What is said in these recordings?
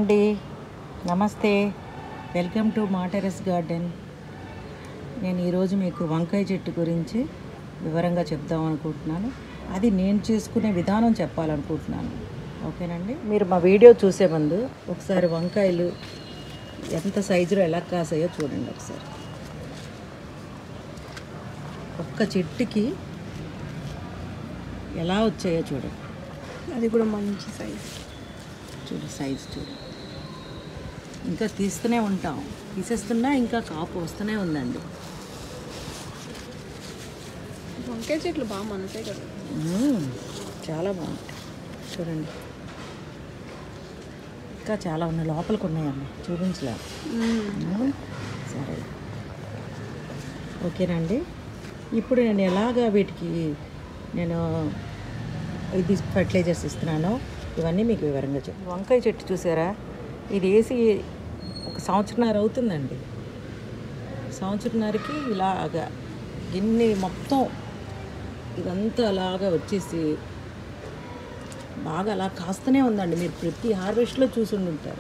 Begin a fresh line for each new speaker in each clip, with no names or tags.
అండి నమస్తే welcome to మా టెరెస్ గార్డెన్ నేను ఈరోజు మీకు వంకాయ చెట్టు గురించి వివరంగా చెప్దాం అనుకుంటున్నాను అది నేను చేసుకునే విధానం చెప్పాలనుకుంటున్నాను ఓకేనండి మీరు మా వీడియో చూసే ముందు ఒకసారి వంకాయలు ఎంత సైజులో ఎలా కాసాయో చూడండి ఒకసారి ఒక్క చెట్టుకి ఎలా వచ్చాయో చూడండి
అది కూడా మంచి సైజ్
చూడు సైజ్ చూడు ఇంకా తీస్తూనే ఉంటాం తీసేస్తున్నా ఇంకా కాపు వస్తూనే ఉందండి
వంకాయ చెట్లు బాగా మనసాయి కదా
మ్మ్. చాలా బాగుంటాయి చూడండి ఇంకా చాలా ఉన్నాయి లోపలికి ఉన్నాయమ్మా చూపించలే మ్మ్. సరే ఓకేనండి ఇప్పుడు నేను ఎలాగా వీటికి నేను ఇది ఫర్టిలైజర్స్ ఇస్తున్నానో ఇవన్నీ మీకు వివరంగా చెప్పు వంకాయ చెట్టు చూసారా ఇది వేసి ఒక సంవత్సరంన్నర అవుతుందండి సంవత్సరంన్నరకి ఇలాగా గిన్నె మొత్తం ఇదంతా అలాగా వచ్చేసి బాగా అలా కాస్తూనే ఉందండి మీరు ప్రతి హార్వెస్ట్లో చూసి ఉంటారు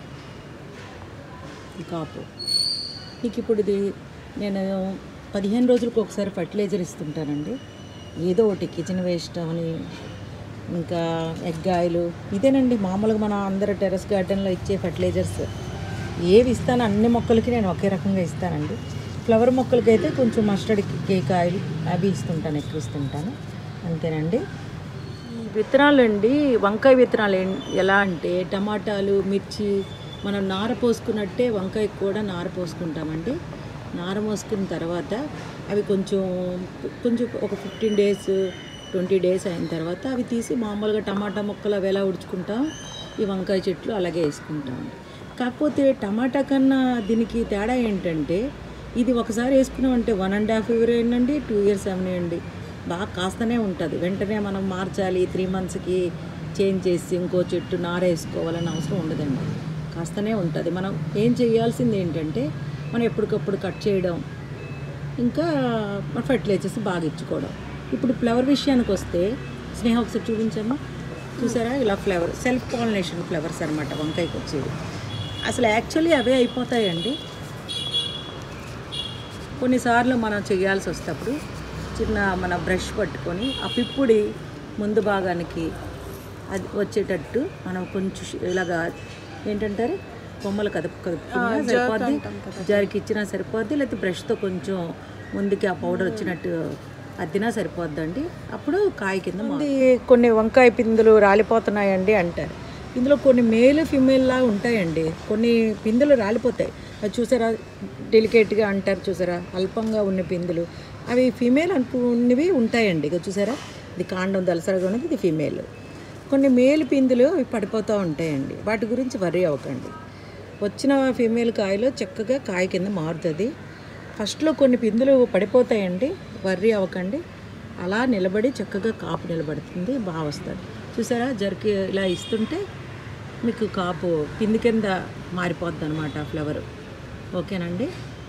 ఈ కాపు మీకు ఇప్పుడు ఇది నేను పదిహేను రోజులకు ఒకసారి ఫర్టిలైజర్ ఇస్తుంటానండి ఏదో ఒకటి కిచెన్ వేస్ట్ అని ఇంకా ఎగ్ ఆయిల్ ఇదేనండి మామూలుగా మన అందరు టెర్రస్ గార్డెన్లో ఇచ్చే ఫర్టిలైజర్స్ ఏవి ఇస్తాను అన్ని మొక్కలకి నేను ఒకే రకంగా ఇస్తానండి ఫ్లవర్ మొక్కలకి అయితే కొంచెం మస్టర్డ్ కేక్ ఆయిల్ అవి ఇస్తుంటాను ఎక్కువ ఇస్తుంటాను అంతేనండి విత్తనాలు అండి వంకాయ విత్తనాలు ఏం- ఎలా అంటే టమాటాలు మిర్చి మనం నార పోసుకున్నట్టే వంకాయ కూడా నార పోసుకుంటామండి నార పోసుకున్న తర్వాత అవి కొంచెం కొంచెం ఒక ఫిఫ్టీన్ డేస్ ట్వంటీ డేస్ అయిన తర్వాత అవి తీసి మామూలుగా టమాటా మొక్కలు అవి ఎలా ఉడుచుకుంటాం ఈ వంకాయ చెట్లు అలాగే వేసుకుంటాం కాకపోతే టమాటా కన్నా దీనికి తేడా ఏంటంటే ఇది ఒకసారి వేసుకున్నామంటే వన్ అండ్ హాఫ్ ఇయర్ ఏంటండి టూ ఇయర్స్ అవనివ్వండి బాగా కాస్తూనే ఉంటుంది వెంటనే మనం మార్చాలి త్రీ మంత్స్కి చేంజ్ చేసి ఇంకో చెట్టు నార వేసుకోవాలని అవసరం ఉండదండి కాస్తూనే ఉంటుంది మనం ఏం చేయాల్సింది ఏంటంటే మనం ఎప్పటికప్పుడు కట్ చేయడం ఇంకా ఫర్టిలైజర్స్ బాగా ఇచ్చుకోవడం ఇప్పుడు ఫ్లవర్ విషయానికి వస్తే స్నేహ ఒకసారి చూపించమ్మా చూసారా ఇలా ఫ్లవర్ సెల్ఫ్ పాలినేషన్ ఫ్లవర్స్ అనమాట వంకాయకి వచ్చేవి అసలు యాక్చువల్లీ అవే అయిపోతాయండి కొన్నిసార్లు మనం చేయాల్సి వస్తేప్పుడు చిన్న మన బ్రష్ పట్టుకొని ఆ పిప్పుడి ముందు భాగానికి అది వచ్చేటట్టు మనం కొంచెం ఇలాగా ఏంటంటారు కొమ్మలు కదుపు కదుపుకున్నా సరిపోద్ది జరికి ఇచ్చినా సరిపోద్ది లేకపోతే బ్రష్తో కొంచెం ముందుకి ఆ పౌడర్ వచ్చినట్టు అద్దినా సరిపోద్దండి అప్పుడు కాయ కింద మారుతుంది. కొన్ని వంకాయ పిందులు రాలిపోతున్నాయండి అంటారు ఇందులో కొన్ని మేల్ ఫిమేల్ లా ఉంటాయండి కొన్ని పిందులు రాలిపోతాయి అది చూసారా డెలికేట్గా అంటారు చూసారా అల్పంగా ఉన్న పిందులు అవి ఫీమేల్ అనుకున్నవి ఉంటాయండి ఇక చూసారా ఇది కాండం దలసరగా ఉన్నది ఇది ఫీమేల్ కొన్ని మేల్ పిందులు అవి పడిపోతూ ఉంటాయండి వాటి గురించి వరి అవ్వకండి వచ్చిన ఫీమేల్ కాయలు చక్కగా కాయ కింద మారుతుంది ఫస్ట్లో కొన్ని పిందులు పడిపోతాయండి వర్రీ అవ్వకండి అలా నిలబడి చక్కగా కాపు నిలబడుతుంది బాగా వస్తుంది చూసారా జరికి ఇలా ఇస్తుంటే మీకు కాపు పిండి కింద మారిపోద్ది అనమాట ఫ్లవర్ ఓకేనండి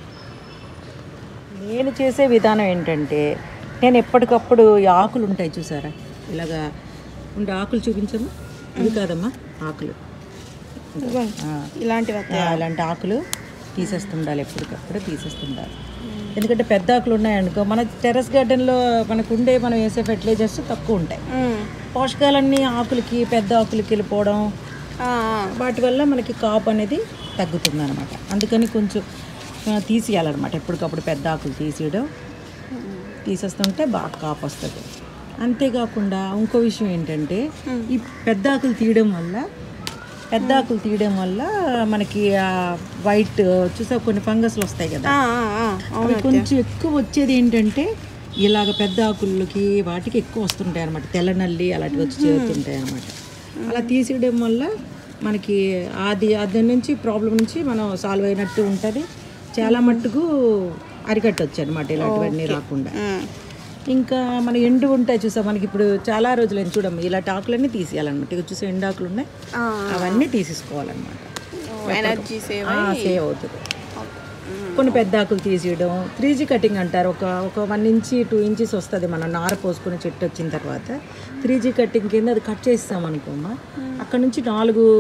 నేను చేసే విధానం ఏంటంటే నేను ఎప్పటికప్పుడు ఈ ఆకులు ఉంటాయి చూసారా ఇలాగా ఉండే ఆకులు చూపించమ్మా ఇవి కాదమ్మా ఆకులు ఆ.
ఇలాంటివి
ఆ, అలాంటి ఆకులు తీసేస్తుండాలి ఎప్పటికప్పుడు తీసేస్తుండాలి ఎందుకంటే పెద్ద ఆకులు ఉన్నాయనుకో మన టెర్రస్ గార్డెన్లో మనకు ఉండే మనం వేసే ఫెర్టిలైజర్స్ తక్కువ ఉంటాయి పోషకాలన్నీ ఆకులకి పెద్ద ఆకులకి వెళ్ళిపోవడం వాటి వల్ల మనకి కాపు అనేది తగ్గుతుంది అనమాట అందుకని కొంచెం ఆ, తీసేయాలన్నమాట ఎప్పటికప్పుడు పెద్ద ఆకులు తీసేయడం తీసేస్తుంటే బాగా కాపు వస్తుంది అంతేకాకుండా ఇంకో విషయం ఏంటంటే ఈ పెద్ద ఆకులు తీయడం వల్ల పెద్ద ఆకులు తీయడం వల్ల మనకి ఆ వైట్ చూసా కొన్ని ఫంగస్లు వస్తాయి కదా అవి కొంచెం ఎక్కువ వచ్చేది ఏంటంటే ఇలాగ పెద్ద ఆకులకి వాటికి ఎక్కువ వస్తుంటాయి అనమాట తెల్ల నల్లి అలాంటివి వచ్చి చేరుతుంటాయి అనమాట అలా తీసేయడం వల్ల మనకి అది అది నుంచి ప్రాబ్లం నుంచి మనం సాల్వ్ అయినట్టు ఉంటుంది చాలా మట్టుకు అరికట్టవచ్చు అనమాట ఇలాంటివన్నీ రాకుండా ఇంకా మన ఎండు ఉంటాయి చూసా మనకి ఇప్పుడు చాలా రోజులు ఏం చూడము ఇలాంటి ఆకులన్నీ తీసేయాలన్నమాట ఇక చూసా ఎండు ఆకులు ఉన్నాయి అవన్నీ తీసేసుకోవాలన్నమాట
ఎనర్జీ సేవ్
సేవ్ అవుతుంది కొన్ని పెద్ద ఆకులు తీసేయడం త్రీ జీ కటింగ్ అంటారు ఒక ఒక వన్ ఇంచి టూ ఇంచెస్ వస్తుంది మనం నార పోసుకుని చెట్టు వచ్చిన తర్వాత త్రీ జీ కటింగ్ కింద అది కట్ చేస్తాం అనుకోమా అక్కడ నుంచి నాలుగు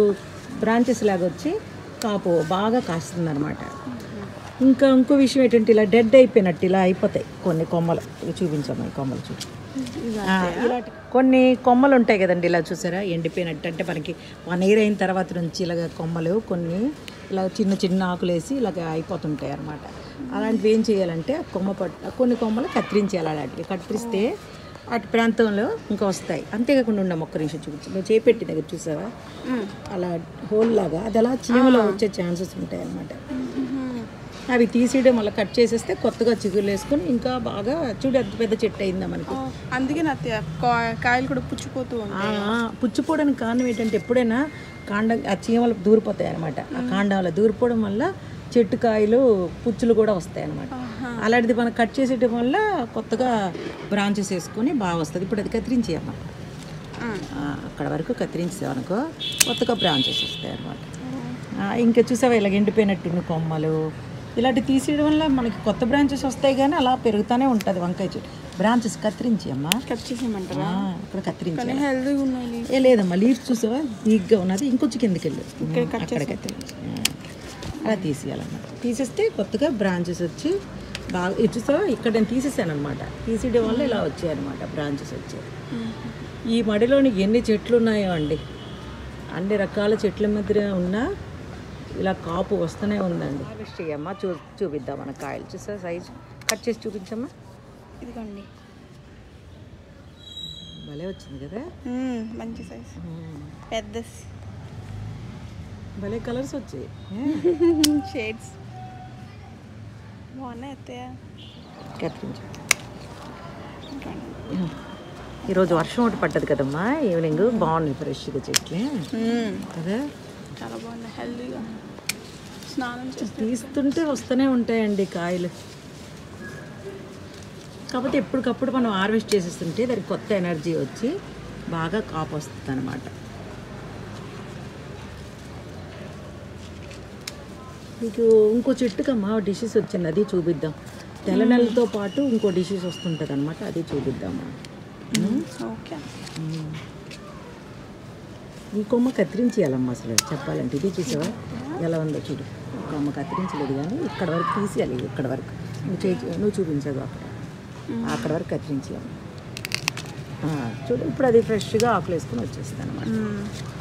బ్రాంచెస్ లాగా వచ్చి కాపు బాగా కాస్తుంది అనమాట ఇంకా ఇంకో విషయం ఏంటంటే ఇలా డెడ్ అయిపోయినట్టు ఇలా అయిపోతాయి కొన్ని కొమ్మలు ఇవి చూపించమ్మా ఈ కొమ్మలు చూడు ఆ, ఇలాంటి కొన్ని కొమ్మలు ఉంటాయి కదండి ఇలా చూసారా ఎండిపోయినట్టు అంటే మనకి వన్ ఇయర్ అయిన తర్వాత నుంచి ఇలాగ కొమ్మలు కొన్ని ఇలా చిన్న చిన్న ఆకులు వేసి ఇలాగ అయిపోతుంటాయి అన్నమాట అలాంటివి ఏం చేయాలంటే ఆ కొమ్మ పట్టు కొన్ని కొమ్మలు కత్తిరించాలి అలాంటివి కత్తిరిస్తే అటు ప్రాంతంలో ఇంకా వస్తాయి అంతేకాకుండా ఉన్న ఒక్క నిమిషం చూపించు నువ్వు చేపెట్టి దగ్గర చూసావా అలా హోల్ లాగా అది అలా చీమలో వచ్చే ఛాన్సెస్ ఉంటాయి అన్నమాట అవి తీసేయడం మళ్ళీ కట్ చేసేస్తే కొత్తగా చిగురు వేసుకొని ఇంకా బాగా చూడు ఎంత పెద్ద చెట్టు అయిందా మనకి
అందుకే నా అత్తయ్య కా- కాయలు కూడా పుచ్చిపోతూ ఉంటాయి
ఆ, పుచ్చిపోవడానికి కారణం ఏంటంటే ఎప్పుడైనా కాండం ఆ చీమలు దూరిపోతాయి అనమాట ఆ కాండాలు దూరిపోవడం వల్ల చెట్టు కాయలు పుచ్చులు కూడా వస్తాయి అనమాట అలాంటిది మనం కట్ చేసేయడం వల్ల కొత్తగా బ్రాంచెస్ వేసుకొని బాగా వస్తుంది ఇప్పుడు అది కత్తిరించేయమ్మా
ఉమ్.
ఆ, అక్కడ వరకు కత్తిరించామనుకో కొత్తగా బ్రాంచెస్ వస్తాయి అనమాట ఇంకా చూసావా ఇలా ఎండిపోయినట్టు కొమ్మలు ఇలాంటి తీసేయడం వల్ల మనకి కొత్త బ్రాంచెస్ వస్తాయి కానీ అలా పెరుగుతూనే ఉంటుంది వంకాయ చెట్టు బ్రాంచెస్ కత్తిరించి అమ్మా
కట్ చేసేయమంటారా
ఆ, అక్కడ కత్తిరించి
కానీ హెల్తీగా ఉన్నాయి
ఏ లేదమ్మా లీవ్స్ చూసావా వీక్గా ఉన్నది ఇంకొంచెం కిందకి వెళ్ళు అక్కడ కత్తిరించి ఆ, అలా తీసేయాలన్నమాట తీసేస్తే కొత్తగా బ్రాంచెస్ వచ్చి బాగా ఇది చూసావా ఇక్కడ నేను తీసేసాను అనమాట తీసేయడం వల్ల ఇలా వచ్చాయన్నమాట బ్రాంచెస్ వచ్చాయి ఈ మడిలోని ఎన్ని చెట్లు ఉన్నాయో అండి అన్ని రకాల చెట్ల మధ్య ఉన్నా ఇలా కాపు వస్తూనే ఉందండి హార్వెస్ట్ చేయమ్మా చూ చూపిద్దాం మన కాయలు చూసా సైజ్ కట్ చేసి చూపించమ్మా
ఇదిగోండి
భలే వచ్చింది కదా
ఉమ్, మంచి సైజ్
ఉమ్.
పెద్ద
భలే కలర్స్ వచ్చాయి
షేడ్స్ బాగున్నాయి అత్తయ్య
కత్తిరించు
ఇదిగోండి.
ఈరోజు వర్షం ఒకటి పడ్డది కదమ్మా ఈవినింగ్ బాగుంది ఫ్రెష్గా చెట్లు
ఉమ్,
కదా
చాలా బాగున్నాయి హెల్తీగా స్నానం చేస్తే
తీస్తుంటే వస్తూనే ఉంటాయండి కాయలు కాకపోతే ఎప్పటికప్పుడు మనం హార్వెస్ట్ చేసేస్తుంటే దానికి కొత్త ఎనర్జీ వచ్చి బాగా కాపు వస్తుంది అనమాట మీకు ఇంకో చెట్టుకమ్మా డిషెస్ వచ్చింది అది చూపిద్దాం తెల్ల నెలతో పాటు ఇంకో డిషెస్ వస్తుంటుంది అనమాట అది చూపిద్దాం మనం
ఓకే
ఈ కొమ్మ కత్తిరించేయాలమ్మా అసలు చెప్పాలంటే ఇది చూసావా ఎలా ఉందో చూడు ఈ కొమ్మ కత్తిరించలేదు కానీ ఇక్కడ వరకు తీసేయాలి ఇక్కడ వరకు నువ్వు చేయి నువ్వు చూపించదు అక్కడ అక్కడ వరకు కత్తిరించేయాలి ఆ, చూడు ఇప్పుడు అది ఫ్రెష్గా ఆకులు వేసుకొని వచ్చేస్తాను అనమాట
ఉమ్,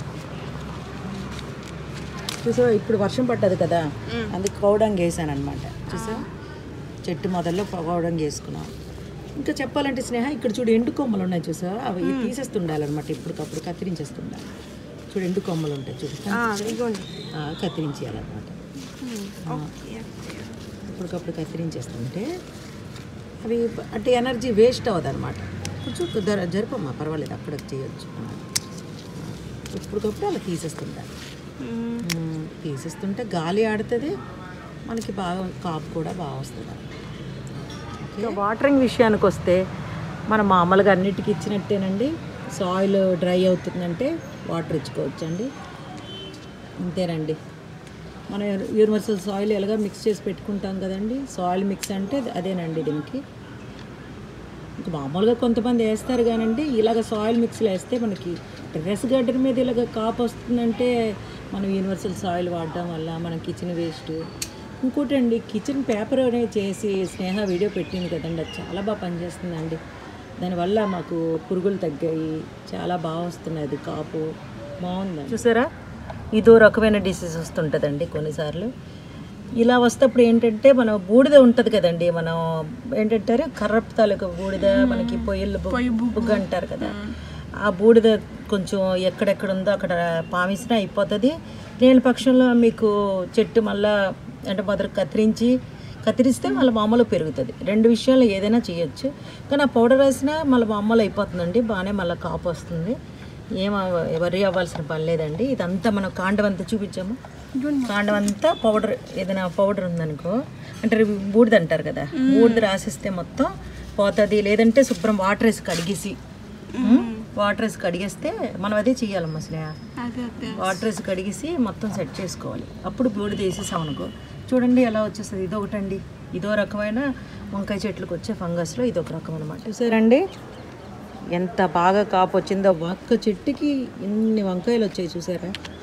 చూసావా ఇప్పుడు వర్షం పట్టదు కదా అందుకు కౌడంగి వేసాను అనమాట చూసావా చెట్టు మొదల్లో కౌడంగి వేసుకున్నాం ఇంకా చెప్పాలంటే స్నేహ ఇక్కడ చూడు ఎండు కొమ్మలు ఉన్నాయి చూసావా అవి తీసేస్తుండాలన్నమాట ఇప్పటికప్పుడు కత్తిరించేస్తుండాలి చూడు ఎండు కొమ్మలు ఉంటాయి చూడు
ఆ, ఇదిగోండి
ఆ, కత్తిరించేయాలన్నమాట
ఉమ్, ఓకే అత్తయ్య.
ఇప్పటికప్పుడు కత్తిరించేస్తుంటే అవి అంటే ఎనర్జీ వేస్ట్ అవ్వదు అనమాట కొంచెం జర- జరపమ్మా పర్వాలేదు అక్కడ చేయొచ్చు ఆ. ఇప్పటికప్పుడు అలా తీసేస్తుంటారు
ఉమ్,
ఉమ్, తీసేస్తుంటే గాలి ఆడుతుంది మనకి బాగా కాపు కూడా బాగా వస్తుంది ఇంకా వాటరింగ్ విషయానికి వస్తే మనం మామూలుగా అన్నిటికీ ఇచ్చినట్టేనండి సాయిల్ డ్రై అవుతుందంటే వాటర్ ఇచ్చుకోవచ్చండి అంతేనండి మనం యూనివర్సల్ సాయిల్ ఎలాగా మిక్స్ చేసి పెట్టుకుంటాం కదండి సాయిల్ మిక్స్ అంటే అదేనండి దీనికి ఇంకా మామూలుగా కొంతమంది వేస్తారు కానండి ఇలాగ సాయిల్ మిక్స్లు వేస్తే మనకి టెర్రస్ గార్డెన్ మీద ఇలాగ కాపు వస్తుందంటే మనం యూనివర్సల్ సాయిల్ వాడడం వల్ల మన కిచెన్ వేస్ట్ ఇంకోటి అండి కిచెన్ పేపర్ అనేది చేసి స్నేహ వీడియో పెట్టింది కదండి అది చాలా బాగా పనిచేస్తుందండి దానివల్ల మాకు పురుగులు తగ్గాయి చాలా బాగా వస్తున్నాయి అది కాపు బాగుందండి చూసారా ఇదో రకమైన డిసీజ్ వస్తుంటుందండి కొన్నిసార్లు ఇలా వస్తప్పుడు ఏంటంటే మనం బూడిద ఉంటుంది కదండి మనం ఏంటంటారు కర్రపు తాలూకు బూడిద మనకి పొయ్యిళ్ళు బుగ్గ అంటారు కదా ఆ బూడిద కొంచెం ఎక్కడెక్కడ ఉందో అక్కడ పామిసినా అయిపోతుంది లేని పక్షంలో మీకు చెట్టు మళ్ళా అంటే మొదలు కత్తిరించి కత్తిరిస్తే మళ్ళీ మామూలు పెరుగుతుంది రెండు విషయాలు ఏదైనా చేయొచ్చు కానీ ఆ పౌడర్ వేసినా మళ్ళీ మామూలు అయిపోతుందండి బాగానే మళ్ళీ కాపు వస్తుంది ఏం వరి అవ్వాల్సిన పని లేదండి ఇదంతా మనం కాండం అంతా చూపించాము కాండం అంతా పౌడర్ ఏదైనా పౌడర్ ఉందనుకో అంటే బూడిద అంటారు కదా బూడిద రాసిస్తే మొత్తం పోతుంది లేదంటే శుభ్రం వాటర్ వేసి కడిగేసి వాటర్ వేసి కడిగేస్తే మనం అదే చెయ్యాలమ్మా అసలు
అదే అత్తయ్య
వాటర్ వేసి కడిగేసి మొత్తం సెట్ చేసుకోవాలి అప్పుడు బూడిద వేసేసాం అనుకో చూడండి ఎలా వచ్చేస్తుంది ఇదొకటండి ఇదో రకమైన వంకాయ చెట్లకు వచ్చే ఫంగస్లో ఇదొక రకం అనమాట చూసారండి ఎంత బాగా కాపు వచ్చిందో ఒక్క చెట్టుకి ఇన్ని వంకాయలు వచ్చాయి చూసారా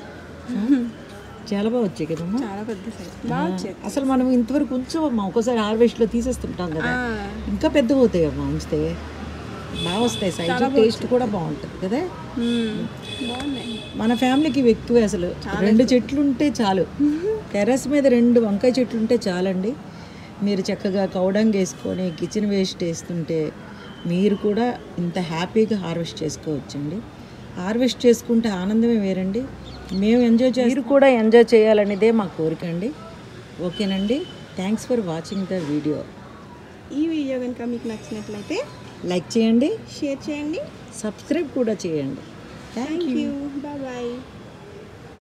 చాలా బాగా వచ్చాయి కదమ్మా
చాలా పెద్ద సైజ్ బాగా వచ్చేది
అసలు మనం ఇంతవరకు ఉంచవమ్మా ఒక్కోసారి హార్వెస్ట్లో తీసేస్తుంటాం కదా
ఆ,
ఇంకా పెద్దగా అవుతాయి అమ్మా ఉంచితే బాగా వస్తాయి సైజు టేస్ట్ కూడా బాగుంటుంది కదా
మ్మ్. బాగున్నాయి
మన ఫ్యామిలీకి ఇవి ఎక్కువే అసలు రెండు చెట్లు ఉంటే చాలు టెర్రస్ మీద రెండు వంకాయ చెట్లు ఉంటే చాలండి మీరు చక్కగా కౌడంగ్ వేసుకొని కిచెన్ వేస్ట్ వేస్తుంటే మీరు కూడా ఇంత హ్యాపీగా హార్వెస్ట్ చేసుకోవచ్చండి హార్వెస్ట్ చేసుకుంటే ఆనందమే వేరండి మేము ఎంజాయ్ చేసి మీరు కూడా ఎంజాయ్ చేయాలనేదే మా కోరిక అండి ఓకేనండి thanks for watching the video
ఈ వీడియో కనుక మీకు నచ్చినట్లయితే
లైక్ చేయండి
షేర్ చేయండి
సబ్స్క్రైబ్ కూడా చేయండి thank
thank you bye bye